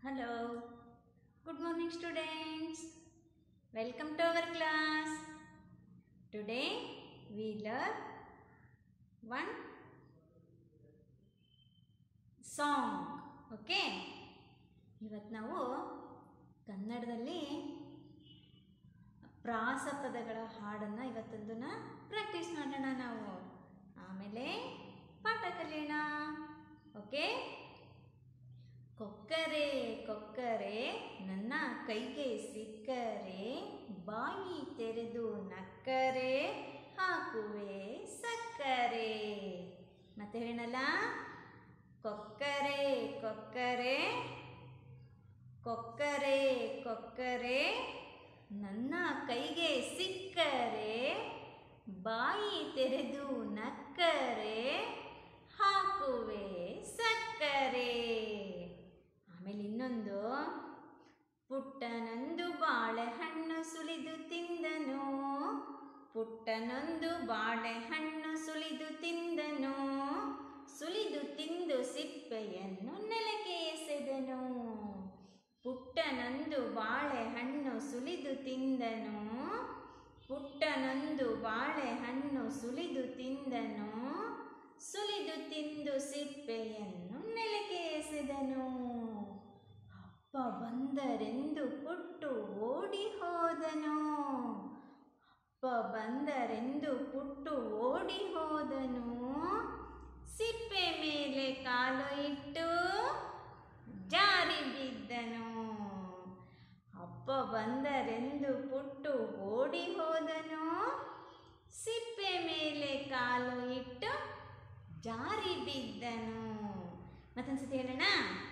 Hello. Good morning, students. Welcome to our class. Today we learn one song. Okay? ಇವತ್ತು ನಾವು ಕನ್ನಡದಲ್ಲಿ ಪ್ರಾಸಪದಗಳ ಹಾಡನ್ನು ಇವತ್ತೊಂದನ್ನ practice ಮಾಡೋಣ ನಾವು ಆಮೇಲೆ ಪಾಠ ಕಲಿಯೋಣ ಓಕೆ ಕೊಕ್ಕರೆ ಕೊಕ್ಕರೆ ನನ್ನ ಕೈಗೆ ಸಿಕ್ಕರೆ ಬಾಯಿ ತೆರೆದು ನಕ್ಕರೆ ಹಾಕುವೆ ಸಕ್ಕರೆ ಮತ್ತೆ ಹೇಳೋಣ ಕೊಕ್ಕರೆ ಕೊಕ್ಕರೆ ಕೊಕ್ಕರೆ ಕೊಕ್ಕರೆ ನನ್ನ ಕೈಗೆ ಸಿಕ್ಕರೆ ಬಾಯಿ ತೆರೆದು ನಕ್ಕರೆ ಹಾಕುವೆ ಸಕ್ಕರೆ ಆಮೇಲೆ ಇನ್ನೊಂದು ಪುಟ್ಟನೊಂದು ಬಾಳೆಹಣ್ಣು ಸುಲಿದು ತಿಂದನು ಪುಟ್ಟನೊಂದು ಬಾಳೆಹಣ್ಣು ಸುಲಿದು ತಿಂದನು ಸುಲಿದು ತಿಂದು ಸಿಪ್ಪೆಯನ್ನು ನೆಲಕ್ಕೆ ಎಸೆದನು ಪುಟ್ಟನೊಂದು ಬಾಳೆಹಣ್ಣು ಸುಲಿದು ತಿಂದನು ಪುಟ್ಟನೊಂದು ಬಾಳೆಹಣ್ಣು ಸುಲಿದು ತಿಂದನು ಸುಲಿದು ತಿಂದು ಸಿಪ್ಪೆಯನ್ನು ನೆಲಕ್ಕೆ ಎಸೆದನು ಅಪ್ಪ ಬಂದರೆಂದು ಪುಟ್ಟು ಓಡಿ ಹೋದನು ಅಪ್ಪ ಬಂದರೆಂದು ಪುಟ್ಟು ಓಡಿ ಹೋದನು ಸಿಪ್ಪೆ ಮೇಲೆ ಕಾಲು ಇಟ್ಟು ಜಾರಿ ಬಿದ್ದನು ಅಪ್ಪ ಬಂದರೆಂದು ಪುಟ್ಟು ಓಡಿ ಹೋದನು ಸಿಪ್ಪೆ ಮೇಲೆ ಕಾಲು ಇಟ್ಟು ಜಾರಿ ಬಿದ್ದನು ಮತ್ತೊಂದ್ಸತಿ ಹೇಳೋಣ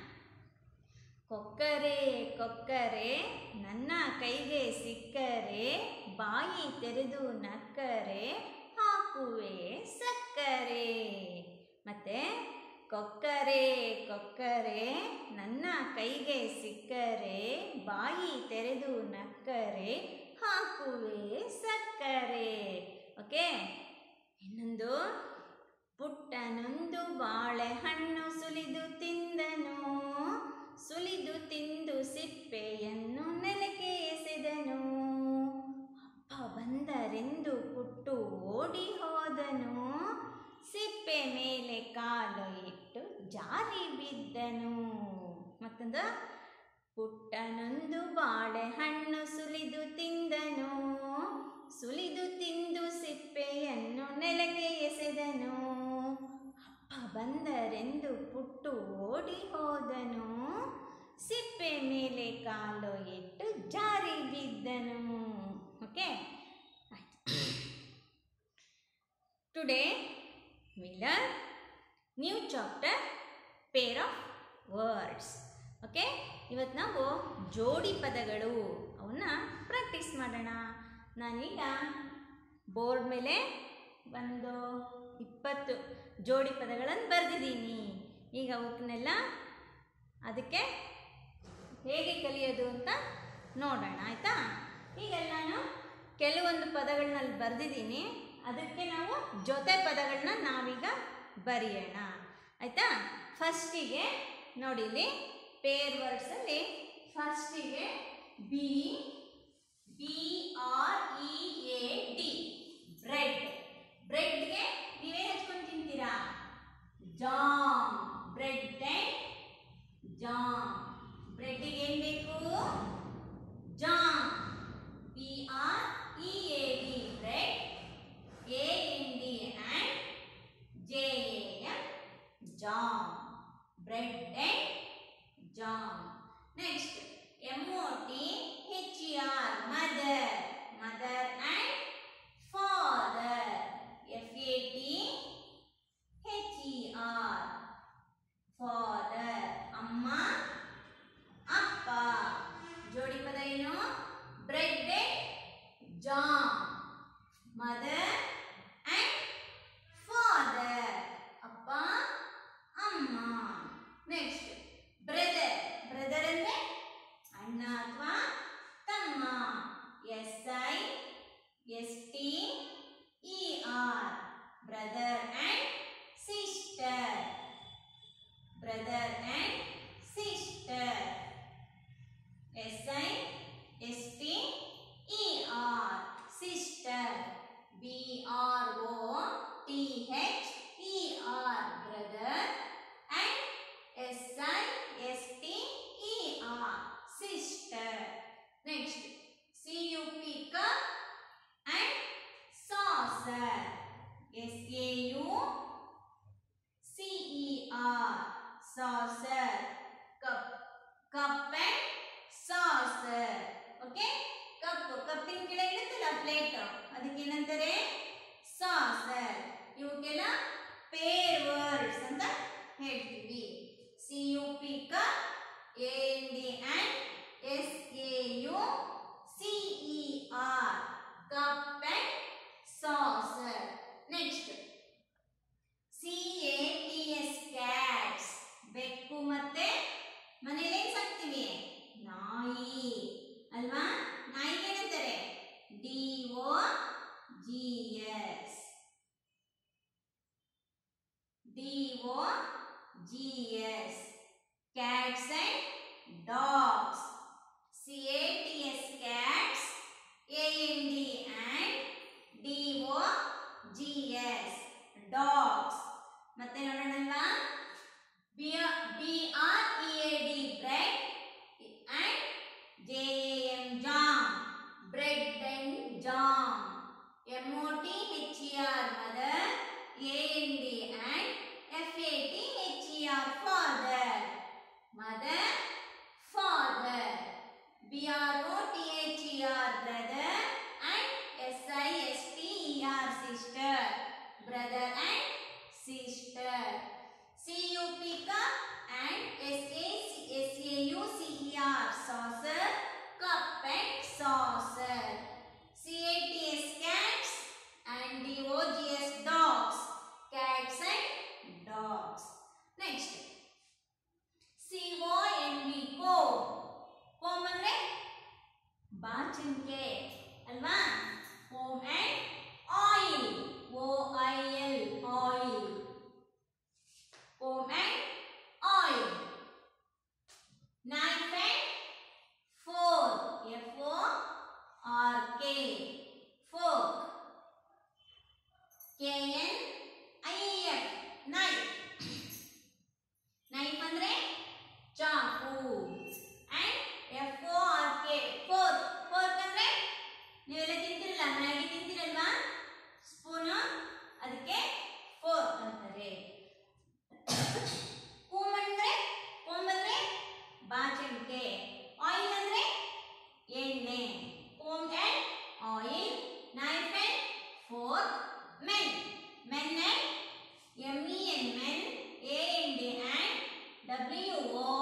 ಕೊಕ್ಕರೆ ಕೊಕ್ಕರೆ ನನ್ನ ಕೈಗೆ ಸಿಕ್ಕರೆ ಬಾಯಿ ತೆರೆದು ನಕ್ಕರೆ ಹಾಕುವೆ ಸಕ್ಕರೆ ಮತ್ತೆ ಕೊಕ್ಕರೆ ಕೊಕ್ಕರೆ ನನ್ನ ಕೈಗೆ ಸಿಕ್ಕರೆ ಬಾಯಿ ತೆರೆದು ನಕ್ಕರೆ ಹಾಕುವೆ ಸಕ್ಕರೆ ಓಕೆ ಇನ್ನೊಂದು ಪುಟ್ಟನೊಂದು ಬಾಳೆಹಣ್ಣು ಸುಲಿದು ತಿಂದನು ಸುಲಿದು ತಿಂದು ಸಿಪ್ಪೆಯನ್ನು ನೆಲಕ್ಕೆ ಎಸೆದನು ಅಪ್ಪ ಬಂದರೆಂದು ಪುಟ್ಟು ಓಡಿ ಹೋದನು ಸಿಪ್ಪೆ ಮೇಲೆ ಕಾಲು ಇಟ್ಟು ಜಾರಿ ಬಿದ್ದನು ಮತ್ತೊಂದು ಪುಟ್ಟನೊಂದು ಬಾಳೆಹಣ್ಣು ಸುಲಿದು ತಿಂದನು ಸುಲಿದು ತಿಂದು ಸಿಪ್ಪೆಯನ್ನು ನೆಲಕ್ಕೆ ಎಸೆದನು ಅಪ್ಪ ಬಂದರೆಂದು ಪುಟ್ಟು ಓಡಿ ಹೋದನು ಸಿಪ್ಪೆ ಮೇಲೆ ಕಾಲು ಇಟ್ಟು ಜಾರಿ ಬಿದ್ದನು ಓಕೆ ಟುಡೇ ಮಿಲರ್ new chapter pair of words okay ಇವತ್ತು ನಾವು ಜೋಡಿ ಪದಗಳು ಅವನ್ನ ಪ್ರಾಕ್ಟೀಸ್ ಮಾಡೋಣ ನಾನೀಗ ಬೋರ್ಡ್ ಮೇಲೆ ಒಂದು ಇಪ್ಪತ್ತು ಜೋಡಿ ಪದಗಳನ್ನು ಬರೆದಿದ್ದೀನಿ ಈಗ ಅವಕ್ಕನ್ನೆಲ್ಲ ಅದಕ್ಕೆ ಹೇಗೆ ಕಲಿಯೋದು ಅಂತ ನೋಡೋಣ ಆಯಿತಾ ಈಗ ನಾನು ಕೆಲವೊಂದು ಪದಗಳನ್ನಲ್ಲಿ ಬರೆದಿದ್ದೀನಿ ಅದಕ್ಕೆ ನಾವು ಜೊತೆ ಪದಗಳನ್ನ ನಾವೀಗ ಬರೆಯೋಣ ಆಯಿತಾ ಫಸ್ಟಿಗೆ ನೋಡಿ ಇಲ್ಲಿ ಪೇರ್ ವರ್ಡ್ಸಲ್ಲಿ ಫಸ್ಟಿಗೆ B B R E A D bread ಬ್ರೆಡ್ಗೆ ನೀವೇ ಹಚ್ಕೊಂಡು ತಿಂತೀರಾ ಜಾಮ್ ಬ್ರೆಡ್ ಅಂಡ್ ಜಾಮ್ ಬ್ರೆಡ್ಗೆ ಏನು ಬೇಕು jam P R E A D bread A N D and J A M jam bread and jam next M O T H E R mother mother and father F A T H E R father ಅಮ್ಮ ಅಪ್ಪ ಜೋಡಿ ಪದ ಏನು bread jam mother and father ಅಪ್ಪ ಅಮ್ಮ next A N D and S A U C E R cup and saucer. Next C A T S cats ಬೆಕ್ಕು ಮತ್ತೆ ಮನೇಲಿ ಏನ್ ಸಾಕ್ತಿವಿ ನಾಯಿ ಅಲ್ವಾ ನಾಯಿಗೆ ಏನಂತಾರೆ D O G S D O G S cats and dogs. C A T S cats, A N D and D O G S dogs. ಮತ್ತೆ ನೋಡೋಣಲ್ವಾ B B R E A D bread and J A M jam bread and jam M O T H E R mother A N D and F A T H E R father mother, father. B R O T H E R brother and S I S T E R sister. Brother and sister. C U P cup and S A C S A U C E R saucer. Cup and saucer. C A T S cats and D O G S dogs. Cats and dogs. Next. C O N D comb comb ಅಂದ್ರೆ ಬಾಚಣಿಕೆ ಅಲ್ವಾ comb and oil O I L oil comb and oil knife and fork F O R K fork K N I F knife knife ಅಂದ್ರೆ ಚಾಕು and F O R K fork fork ಅಂದ್ರೆ ನೀವೆಲ್ಲ ತಿಂತಿರಲ್ಲ Maggi ತಿಂತಿರಲ್ವಾ spoon ಅದಕ್ಕೆ fork ಅಂತಾರೆ comb ಅಂದ್ರೆ comb ಅಂದ್ರೆ ಬಾಚಣಿಕೆ ಆಯಿಲ್ ಅಂದ್ರೆ ಎಣ್ಣೆ comb and oil knife and fork men men and M E N men A N D and W O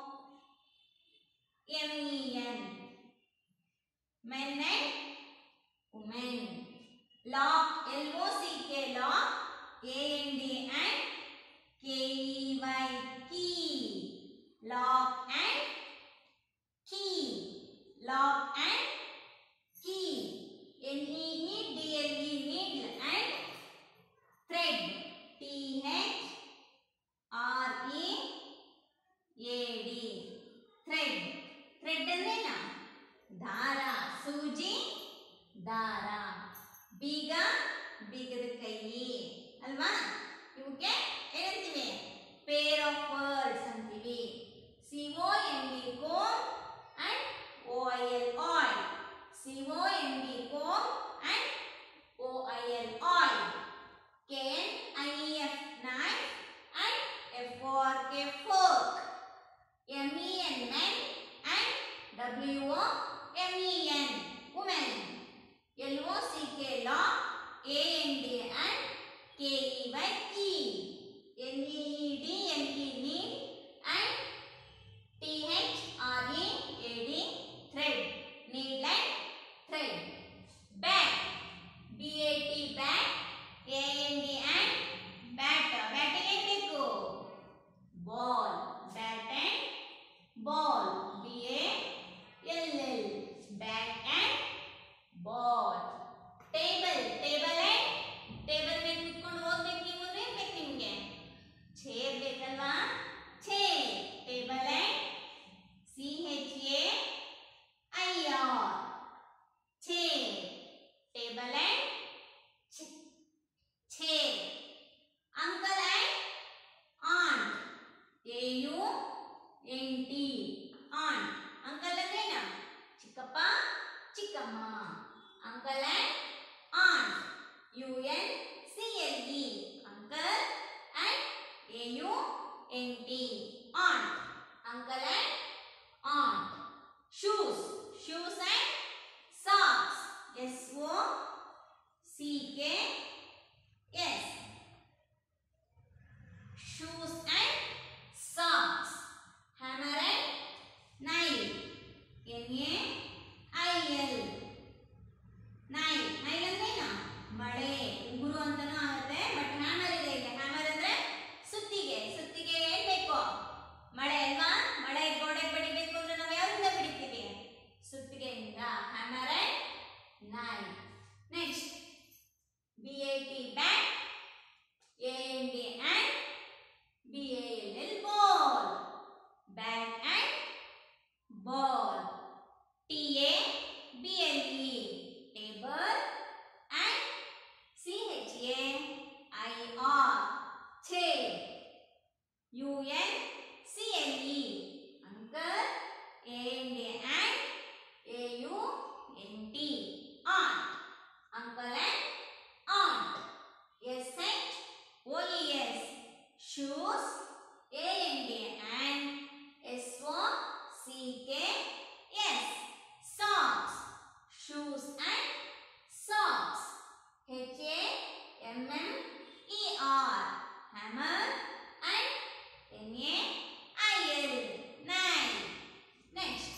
M E N men and women lock L O C K lock A N D and K E Y key lock and key lock and key N E E D L E needle and thread T H R E A D thread thread ಅಂದ್ರೇನ ದಾರ ಸೂಜಿ ದಾರ ಬೀಗ ಬೀಗದ ಕೈ ಅಲ್ವಾ ಇವಕ್ಕೆ ಏನಂತೀವಿ pair of words ಅಂತೀವಿ C O N D comb and O I L oil C O N D comb and O I L oil K N I F knife and F O R K fork. M E N men and W O M E N woman. L O C K law, A N D and K E Y key. N E E D N E need and T H R E A D thread. Needle and thread. Bat. B A T bat. A N D and bat ಬ್ಯಾಟಿಗೆ ಏನ್ ಬೇಕು ball bat and ball B A L L bat and ball table table and table ಮೇಲೆ ಕುತ್ಕೊಂಡು ಹೋಗ್ಬೇಕು ನೀವು ಅಂದ್ರೆ ಏನ್ ಬೇಕು ನಿಮ್ಗೆ ಚೇರ್ ಬೇಕಲ್ವಾ chair table and C H A I R chair table and chair. Uncle and aunt. A U N T. Aunt. Uncle ಅಂದ್ರೇನ ಚಿಕ್ಕಪ್ಪ ಚಿಕ್ಕಮ್ಮ uncle and aunt U N C L E uncle and A U N T aunt uncle and aunt shoes shoes and socks S O C K Yes. Shoes and socks. Hammer and C K S socks shoes and socks H A M M E R hammer and N A I L nail next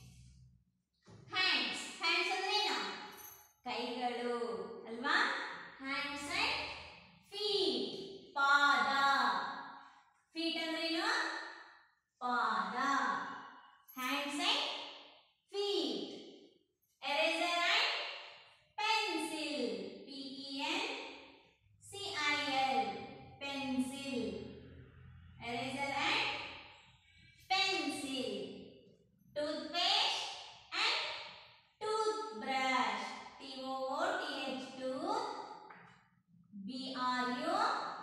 hands hands ಅಂದ್ರೇನು ಕೈಗಳು ಅಲ್ವಾ hands and feet ಪಾದ feet ಅಂದ್ರೇನು ಪಾದ hands and feet eraser and pencil P E N C I L pencil eraser and pencil toothpaste and toothbrush T O O T H tooth B R U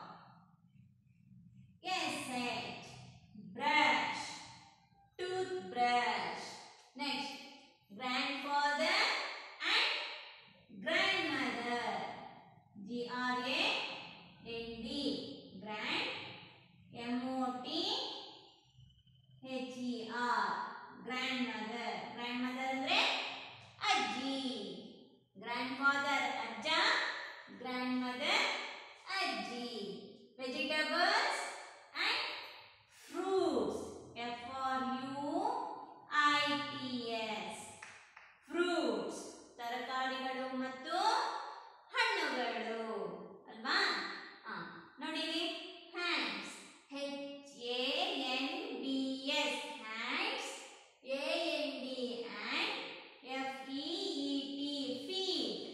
S H brush toothbrush next grandfather and grandmother G R A N D grand M O T H E R grandmother grandmother ಅಂದ್ರೆ ಅಜ್ಜಿ ಗ್ರ್ಯಾಂಡ್ಫಾದರ್ ಅಜ್ಜ grandmother ಅಜ್ಜಿ vegetables and fruits F R U I T S fruits ತರಕಾರಿಗಳು ಮತ್ತು ಹಣ್ಣುಗಳು ಅಲ್ವಾ ಆ, ನೋಡಿರಿ hands H A N D S hands A N D and F E T feet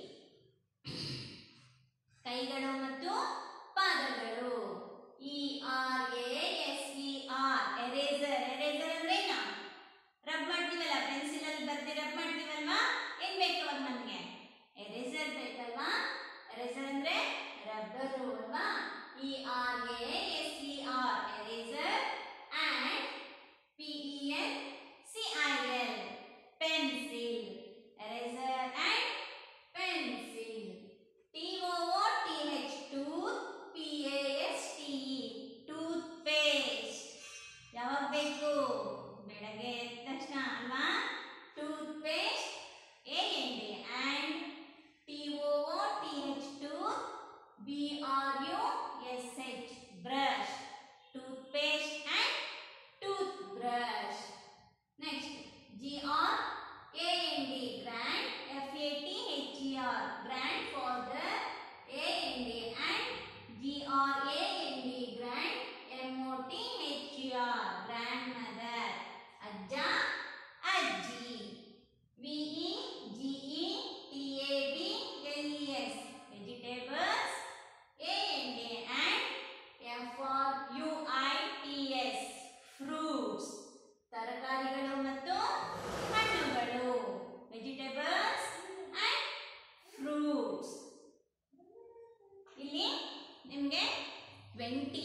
ಕೈಗಳು ಮತ್ತು ಪಾದಗಳು E R A S E R eraser eraser ಅಂದ್ರೆ ಏನು ರಬ್ ಮಾಡ್ತೀವಲ್ಲ ಪೆನ್ಸಿಲ್ ಅಲ್ಲಿ ಬರ್ದಿ ರಬ್ ಮಾಡ್ತೀವಲ್ವಾ ಏನ್ ಬೇಕು ಅವಾಗ ನಮ್ಗೆ ಎರೇಸರ್ ಬೇಕಲ್ವಾ ಎರೇಸರ್ ಅಂದ್ರೆ ರಬ್ಬರು ಅಲ್ವಾ E R A S E R eraser and P E N C I L pencil eraser and pencil T O O T H tooth P A S T E toothpaste ಯಾವಾಗ ಬೇಕು ಬೆಳಗ್ಗೆ ಎದ್ದ ತಕ್ಷಣ ಅಲ್ವಾ toothpaste A N D and T O O T H tooth B R U S H brush toothpaste and toothbrush next G R A N D grand F A T H E R grandfather A N D and G R A N D grand M O T H E R grandmother ಅಜ್ಜ ಅಜ್ಜಿ V E G E T A B L E S vegetables A N D and F R U I T S fruits ತರಕಾರಿಗಳು ಮತ್ತು ಹಣ್ಣುಗಳು vegetables and fruits ಇಲ್ಲಿ ನಿಮಗೆ twenty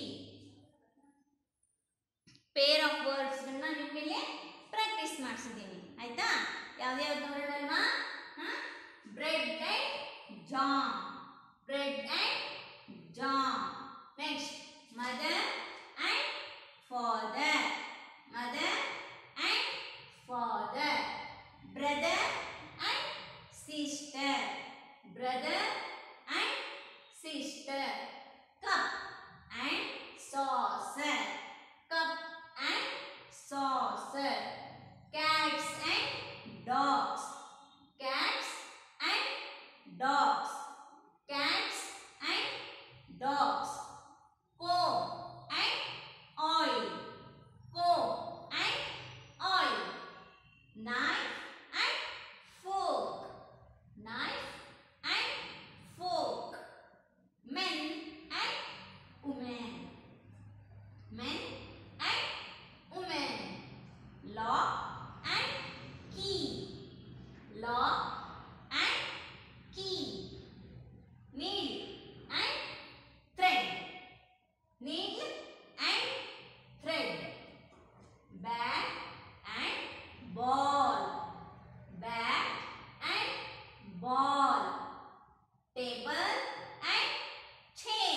pair of ವರ್ಡ್ಸ್ಗಳನ್ನ ನಿಮಗೆ ಇಲ್ಲಿ practice ಮಾಡಿಸಿದ್ದೀನಿ ಆಯ್ತಾ ಯಾವ್ದ್ಯಾವ್ದು ನೋಡೋಣಲ್ವಾ bread and jam bread and jam next mother and father mother and father brother and sister brother and sister cup and saucer cup and saucer cats and dogs cats and dogs cats and dogs comb and oil comb and oil knife and fork knife and fork men and women men and women lock and key lock and key needle and thread needle and thread bat and ball bat and ball table and chair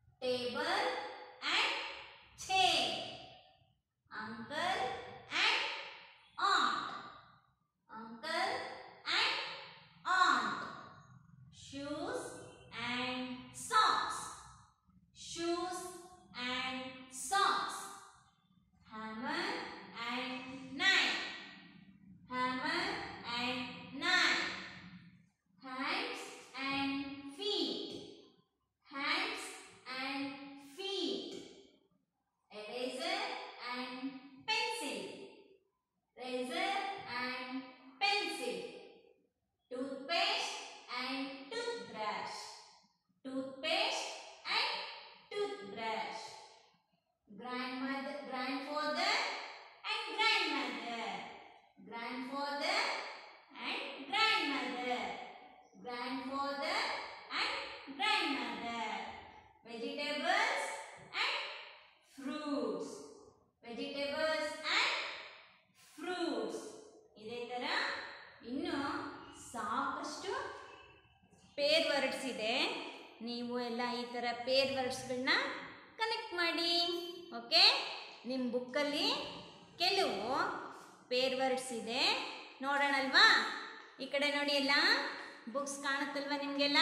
table and chair uncle and ನೀವು ಎಲ್ಲ ಈ ಥರ pair ವರ್ಡ್ಸ್ಗಳನ್ನ connect ಮಾಡಿ okay ನಿಮ್ಮ ಬುಕ್ಕಲ್ಲಿ ಕೆಲವು peer words ಇದೆ ನೋಡೋಣಲ್ವಾ ಈ ಕಡೆ ನೋಡಿ ಎಲ್ಲ ಬುಕ್ಸ್ ಕಾಣುತ್ತಲ್ವಾ ನಿಮಗೆಲ್ಲ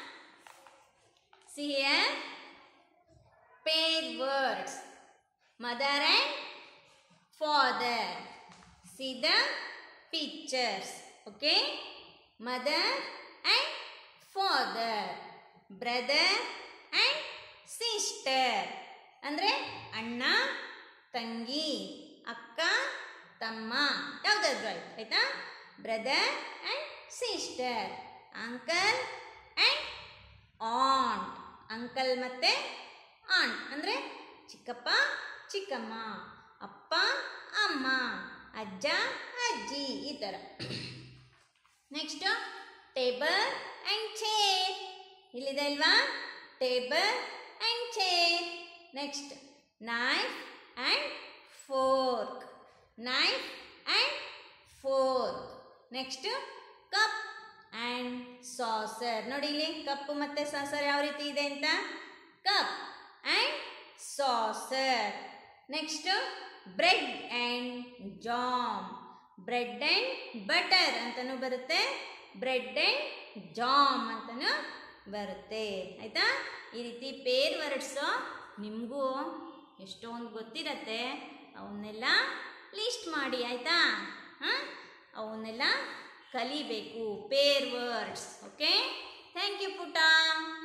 see here pair words mother and father. See the pictures. Okay? Mother and father. Brother and sister. ಅಂದರೆ ಅಣ್ಣ ತಂಗಿ ಅಕ್ಕ ತಮ್ಮ ಯಾವುದಾದ್ರು ಆಯ್ತು ಆಯ್ತಾ brother and sister uncle and aunt uncle ಮತ್ತು ಆಂಟ್ ಅಂದರೆ ಚಿಕ್ಕಪ್ಪ ಚಿಕ್ಕಮ್ಮ ಅಪ್ಪ ಅಮ್ಮ ಅಜ್ಜ ಅಜ್ಜಿ ಈ ಥರ ನೆಕ್ಸ್ಟು ಟೇಬಲ್ ಆ್ಯಂಡ್ ಚೇರ್ ಇಲ್ಲಿದೆ ಅಲ್ವಾ table and chair next knife and fork knife and fork next cup and saucer ನೋಡಿ ಇಲ್ಲಿ ಕಪ್ಪು ಮತ್ತು ಸಾಸರ್ ಯಾವ ರೀತಿ ಇದೆ ಅಂತ cup and saucer next bread and jam bread and butter ಅಂತಲೂ ಬರುತ್ತೆ ಬ್ರೆಡ್ ಆ್ಯಂಡ್ ಜಾಮ್ ಅಂತಲೂ ಬರುತ್ತೆ ಆಯಿತಾ ಈ ರೀತಿ ಪೇರ್ ವರ್ಡ್ಸು ನಿಮಗೂ ಎಷ್ಟೊಂದು ಗೊತ್ತಿರತ್ತೆ ಅವನ್ನೆಲ್ಲ ಲಿಸ್ಟ್ ಮಾಡಿ ಆಯಿತಾ ಹಾಂ ಅವನ್ನೆಲ್ಲ ಕಲಿಬೇಕು pair words okay thank you ಪುಟ